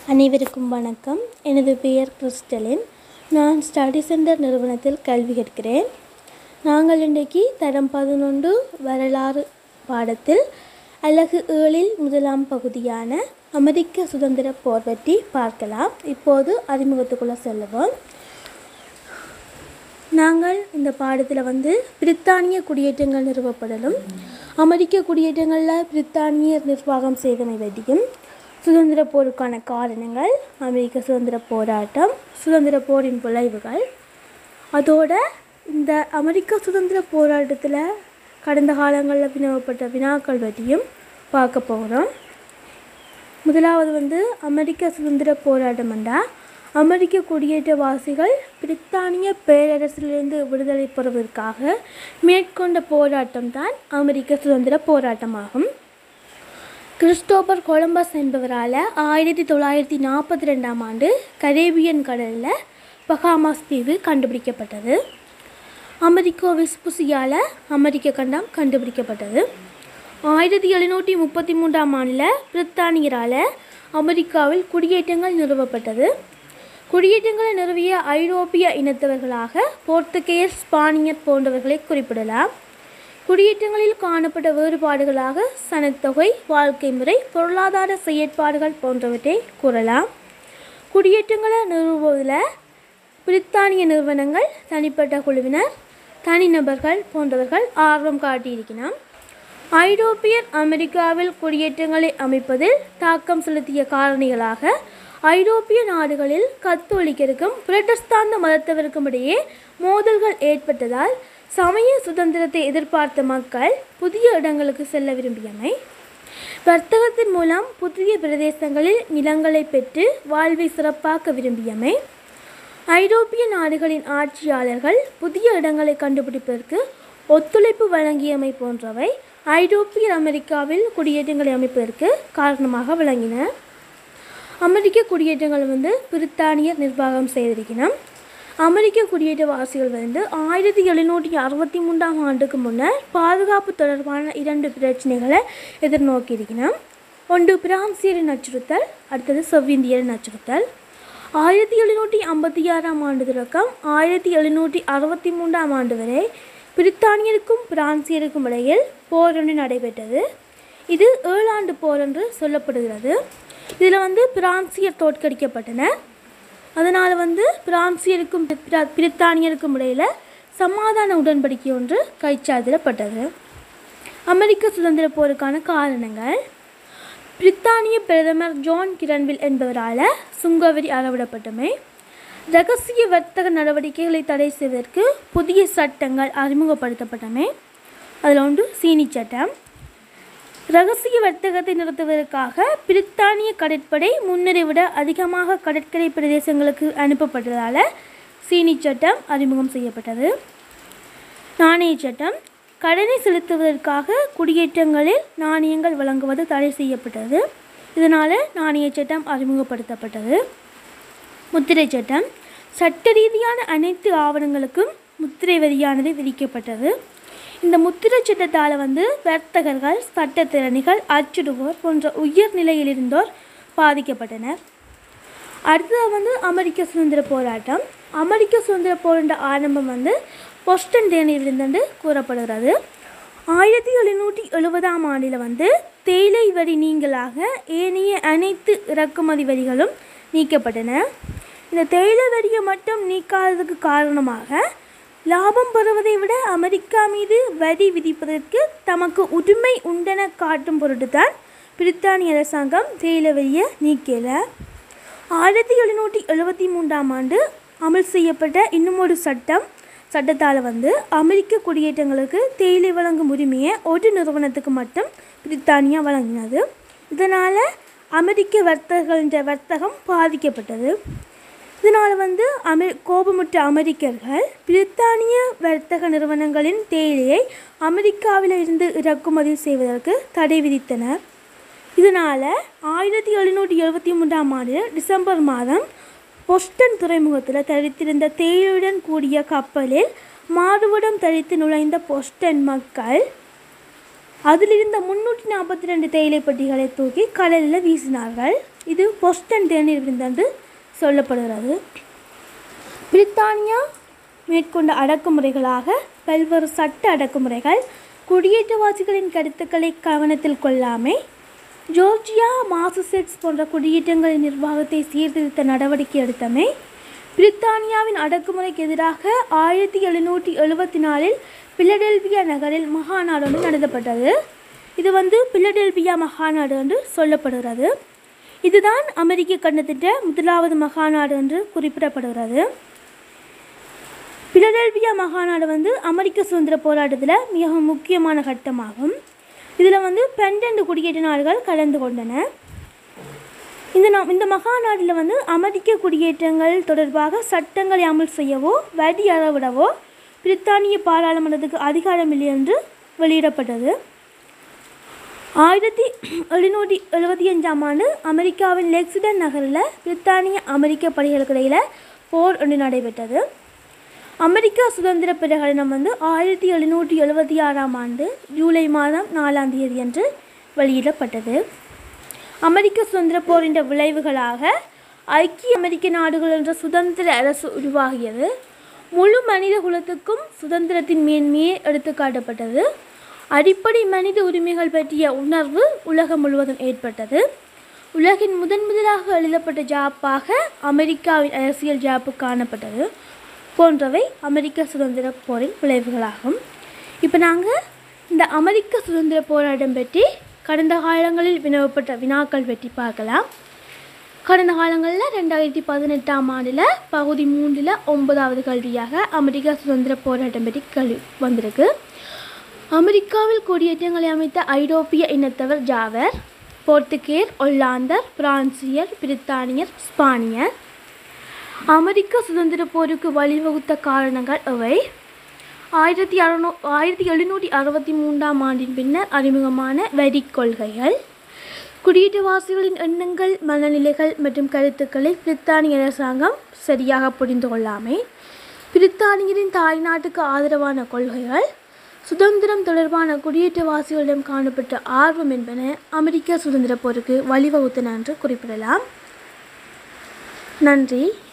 அனைவருக்கும் வணக்கம் எனது பெயர் கிறிஸ்டலின் நான் ஸ்டடி சென்டர் நிறுவனத்தில் கல்வி கற்கிறேன் நாங்கள் இன்றைக்கு தரம் பதினொன்று வரலாறு பாடத்தில் அலகு ஏழில் முதலாம் பகுதியான அமெரிக்க சுதந்திர போர் பற்றி பார்க்கலாம் இப்போது அறிமுகத்துக்குள்ளே செல்லுவோம் நாங்கள் இந்த பாடத்தில் வந்து பிரித்தானிய குடியேற்றங்கள் நிறுவப்படலும் அமெரிக்க குடியேற்றங்களில் பிரித்தானியர் நிர்வாகம் செய்தமை பற்றியும் சுதந்திர போருக்கான காரணங்கள் அமெரிக்க சுதந்திர போராட்டம் சுதந்திர போரின் விளைவுகள் அதோட இந்த அமெரிக்க சுதந்திர போராட்டத்தில் கடந்த காலங்களில் வினவப்பட்ட வினாக்கள் பற்றியும் பார்க்க போகிறோம் முதலாவது வந்து அமெரிக்க சுதந்திர போராட்டம் என்றால் அமெரிக்க குடியேற்றவாசிகள் பிரித்தானிய பேரரசிலிருந்து விடுதலை பெறுவதற்காக மேற்கொண்ட போராட்டம் தான் அமெரிக்க சுதந்திர போராட்டமாகும் கிறிஸ்டோபர் கொலம்பஸ் என்பவரால் ஆயிரத்தி தொள்ளாயிரத்தி நாற்பத்தி ரெண்டாம் ஆண்டு கரேபியன் கடலில் பகாமாஸ் தீவு கண்டுபிடிக்கப்பட்டது அமெரிக்கோ வெஸ்புசியால் அமெரிக்க கண்டம் கண்டுபிடிக்கப்பட்டது ஆயிரத்தி எழுநூற்றி முப்பத்தி மூன்றாம் ஆண்டில் பிரித்தானியரால் அமெரிக்காவில் குடியேற்றங்கள் நிறுவப்பட்டது குடியேற்றங்களை நிறுவிய ஐரோப்பிய இனத்தவர்களாக போர்த்துகேயர் ஸ்பானியர் போன்றவர்களை குறிப்பிடலாம் குடியேற்றங்களில் காணப்பட்ட வேறுபாடுகளாக சனத்தொகை வாழ்க்கை முறை பொருளாதார செயற்பாடுகள் போன்றவற்றை கூறலாம் குடியேற்றங்களை நிறுவுவதில் பிரித்தானிய நிறுவனங்கள் தனிப்பட்ட குழுவினர் தனிநபர்கள் போன்றவர்கள் ஆர்வம் காட்டியிருக்கலாம் ஐரோப்பியர் அமெரிக்காவில் குடியேற்றங்களை அமைப்பதில் தாக்கம் செலுத்திய காரணிகளாக ஐரோப்பிய நாடுகளில் கத்தோலிக்கருக்கும் புரட்டஸ்தாந்த மதத்தவருக்கும் இடையே மோதல்கள் ஏற்பட்டதால் சமய சுதந்திரத்தை எதிர்பார்த்த மக்கள் புதிய இடங்களுக்கு செல்ல விரும்பியமை வர்த்தகத்தின் மூலம் புதிய பிரதேசங்களில் நிலங்களை பெற்று வாழ்வை சிறப்பாக்க விரும்பியமை ஐரோப்பிய நாடுகளின் ஆட்சியாளர்கள் புதிய இடங்களை கண்டுபிடிப்பதற்கு ஒத்துழைப்பு வழங்கியமை போன்றவை ஐரோப்பிய அமெரிக்காவில் குடியேற்றங்களை அமைப்பதற்கு காரணமாக விளங்கின அமெரிக்க குடியேற்றங்கள் வந்து பிரித்தானியர் நிர்வாகம் செய்திருக்கணும் அமெரிக்க குடியேற்றவாசிகள் வந்து ஆயிரத்தி எழுநூற்றி அறுபத்தி மூன்றாம் ஆண்டுக்கு முன்னர் பாதுகாப்பு தொடர்பான இரண்டு பிரச்சனைகளை எதிர்நோக்கியிருக்கணும் ஒன்று பிரான்சியரின் அச்சுறுத்தல் அடுத்தது செவ்விந்தியரின் அச்சுறுத்தல் ஆயிரத்தி எழுநூற்றி ஐம்பத்தி ஆறாம் ஆண்டு தொடக்கம் ஆயிரத்தி எழுநூற்றி அறுபத்தி மூன்றாம் ஆண்டு வரை பிரித்தானியருக்கும் பிரான்சியருக்கும் இடையில் போர் ஒன்று நடைபெற்றது இது ஏழாண்டு போர் என்று சொல்லப்படுகிறது இதில் வந்து பிரான்சியர் தோற்கடிக்கப்பட்டனர் அதனால் வந்து பிரான்சியருக்கும் பிர- பிரித்தானியருக்கும் இடையில் சமாதான உடன்படிக்கை ஒன்று கைச்சாதிடப்பட்டது அமெரிக்க சுதந்திர போருக்கான காரணங்கள் பிரித்தானிய பிரதமர் ஜான் கிரன்வில் என்பவரால் சுங்கவரி அறவிடப்பட்டமை ரகசிய வர்த்தக நடவடிக்கைகளை தடை செய்வதற்கு புதிய சட்டங்கள் அறிமுகப்படுத்தப்பட்டமை அதில் ஒன்று சீனி சட்டம் ரகசிய வர்த்தகத்தை நிறுத்துவதற்காக பிரித்தானிய கடற்படை முன்னரை விட அதிகமாக கடற்கரை பிரதேசங்களுக்கு அனுப்பப்பட்டதால் சீனி சட்டம் அறிமுகம் செய்யப்பட்டது நாணய சட்டம் கடனை செலுத்துவதற்காக குடியேற்றங்களில் நாணயங்கள் வழங்குவது தடை செய்யப்பட்டது இதனால் நாணய சட்டம் அறிமுகப்படுத்தப்பட்டது முத்திரை சட்டம் சட்ட ரீதியான அனைத்து ஆவணங்களுக்கும் முத்திரை வரியானது விதிக்கப்பட்டது இந்த முத்திரை சட்டத்தால் வந்து வர்த்தகர்கள் சட்டத்திறனிகள் அச்சிடுவோர் போன்ற உயர் நிலையில் இருந்தோர் பாதிக்கப்பட்டனர் அடுத்தது வந்து அமெரிக்க சுதந்திர போராட்டம் அமெரிக்க சுதந்திர போரின் ஆரம்பம் வந்து பொஸ்டன் தேனிலிருந்து கூறப்படுகிறது ஆயிரத்தி எழுநூற்றி எழுபதாம் ஆண்டில் வந்து தேயிலை வரி நீங்களாக ஏனைய அனைத்து இறக்குமதி வரிகளும் நீக்கப்பட்டன இந்த தேயிலை வரியை மட்டும் நீக்காததுக்கு காரணமாக லாபம் பெறுவதை விட அமெரிக்கா மீது வரி விதிப்பதற்கு தமக்கு உரிமை உண்டென காட்டும் பொருட்டுதான் பிரித்தானிய அரசாங்கம் தேயிலை வரியை நீக்கல ஆயிரத்தி எழுநூற்றி எழுபத்தி மூன்றாம் ஆண்டு அமல் செய்யப்பட்ட இன்னும் ஒரு சட்டம் சட்டத்தால் வந்து அமெரிக்க குடியேற்றங்களுக்கு தேயிலை வழங்கும் உரிமையை ஒரு நிறுவனத்துக்கு மட்டும் பிரித்தானியா வழங்கினது இதனால் அமெரிக்க வர்த்தகர்களின் வர்த்தகம் பாதிக்கப்பட்டது இதனால் வந்து அமெ கோபமுற்ற அமெரிக்கர்கள் பிரித்தானிய வர்த்தக நிறுவனங்களின் தேயிலையை அமெரிக்காவில் இருந்து இறக்குமதி செய்வதற்கு தடை விதித்தனர் இதனால் ஆயிரத்தி எழுநூற்றி எழுபத்தி மூன்றாம் ஆண்டு டிசம்பர் மாதம் பொஸ்டன் துறைமுகத்தில் தரித்திருந்த தேயிலையுடன் கூடிய கப்பலில் மாறுவிடம் தரித்து நுழைந்த பொஸ்டன் மக்கள் அதிலிருந்த முன்னூற்றி நாற்பத்தி ரெண்டு தேயிலை பெட்டிகளை தூக்கி கடலில் வீசினார்கள் இது பொஸ்டன் தேநீர் விருந்து சொல்லப்படுகிறது பிரித்தானியா மேற்கொண்ட அடக்குமுறைகளாக பல்வேறு சட்ட அடக்குமுறைகள் குடியேற்றவாசிகளின் கருத்துக்களை கவனத்தில் கொள்ளாமை ஜோர்ஜியா மாசசெட்ஸ் போன்ற குடியேற்றங்களின் நிர்வாகத்தை சீர்திருத்த நடவடிக்கை எடுத்தமை பிரித்தானியாவின் அடக்குமுறைக்கு எதிராக ஆயிரத்தி எழுநூற்றி எழுபத்தி நாலில் பிலடெல்பியா நகரில் மகாநாடு ஒன்று நடத்தப்பட்டது இது வந்து பிலடெல்பியா மகாநாடு என்று சொல்லப்படுகிறது இதுதான் அமெரிக்க கண்டத்திட்ட முதலாவது மகாநாடு என்று குறிப்பிடப்படுகிறது பிலடெல்பியா மகாநாடு வந்து அமெரிக்க சுதந்திர போராட்டத்தில் மிகவும் முக்கியமான கட்டமாகும் இதில் வந்து பன்னெண்டு குடியேற்ற நாடுகள் கலந்து கொண்டன இந்த நா- இந்த மகாநாட்டில் வந்து அமெரிக்க குடியேற்றங்கள் தொடர்பாக சட்டங்களை அமல் செய்யவோ வரி அறவிடவோ பிரித்தானிய பாராளுமன்றத்துக்கு அதிகாரம் இல்லை என்று வெளியிடப்பட்டது ஆயிரத்தி எழுநூற்றி எழுபத்தி அஞ்சாம் ஆண்டு அமெரிக்காவின் லெக்சிடன் நகரில் பிரித்தானிய அமெரிக்க படைகளுக்கு இடையில் போர் ஒன்று நடைபெற்றது அமெரிக்கா சுதந்திர பிரகடனம் வந்து ஆயிரத்தி எழுநூற்றி எழுபத்தி ஆறாம் ஆண்டு ஜூலை மாதம் நாலாம் தேதி அன்று வெளியிடப்பட்டது அமெரிக்க சுதந்திர போரின் விளைவுகளாக ஐக்கிய அமெரிக்க நாடுகள் என்ற சுதந்திர அரசு உருவாகியது முழு மனித குலத்துக்கும் சுதந்திரத்தின் மேன்மையே எடுத்துக்காட்டப்பட்டது அடிப்படை மனித உரிமைகள் பற்றிய உணர்வு உலகம் முழுவதும் ஏற்பட்டது உலகின் முதன் முதலாக எழுதப்பட்ட ஜாப்பாக அமெரிக்காவின் அரசியல் ஜாப்பு காணப்பட்டது போன்றவை அமெரிக்க சுதந்திர போரின் விளைவுகளாகும் இப்போ நாங்கள் இந்த அமெரிக்க சுதந்திர போராட்டம் பற்றி கடந்த காலங்களில் வினவப்பட்ட வினாக்கள் பற்றி பார்க்கலாம் கடந்த காலங்களில் ரெண்டாயிரத்தி பதினெட்டாம் ஆண்டில் பகுதி மூன்றில் ஒன்பதாவது கல்வியாக அமெரிக்கா சுதந்திர போராட்டம் பற்றி கல்வி வந்திருக்கு அமெரிக்காவில் குடியேற்றங்களை அமைத்த ஐரோப்பிய இனத்தவர் ஜாவர் போர்த்துகேர் ஒல்லாந்தர் பிரான்சியர் பிரித்தானியர் ஸ்பானியர் அமெரிக்க சுதந்திர போருக்கு வழிவகுத்த காரணங்கள் அவை ஆயிரத்தி அறநூ ஆயிரத்தி எழுநூற்றி அறுபத்தி மூன்றாம் ஆண்டின் பின்னர் அறிமுகமான வரி கொள்கைகள் குடியேற்றவாசிகளின் எண்ணங்கள் மனநிலைகள் மற்றும் கருத்துக்களை பிரித்தானிய அரசாங்கம் சரியாக புரிந்து கொள்ளாமை பிரித்தானியரின் தாய்நாட்டுக்கு ஆதரவான கொள்கைகள் சுதந்திரம் தொடர்பான குடியேற்றவாசிகளிடம் காணப்பட்ட ஆர்வம் என்பன அமெரிக்க சுதந்திர போருக்கு வழிவகுத்தன என்று குறிப்பிடலாம் நன்றி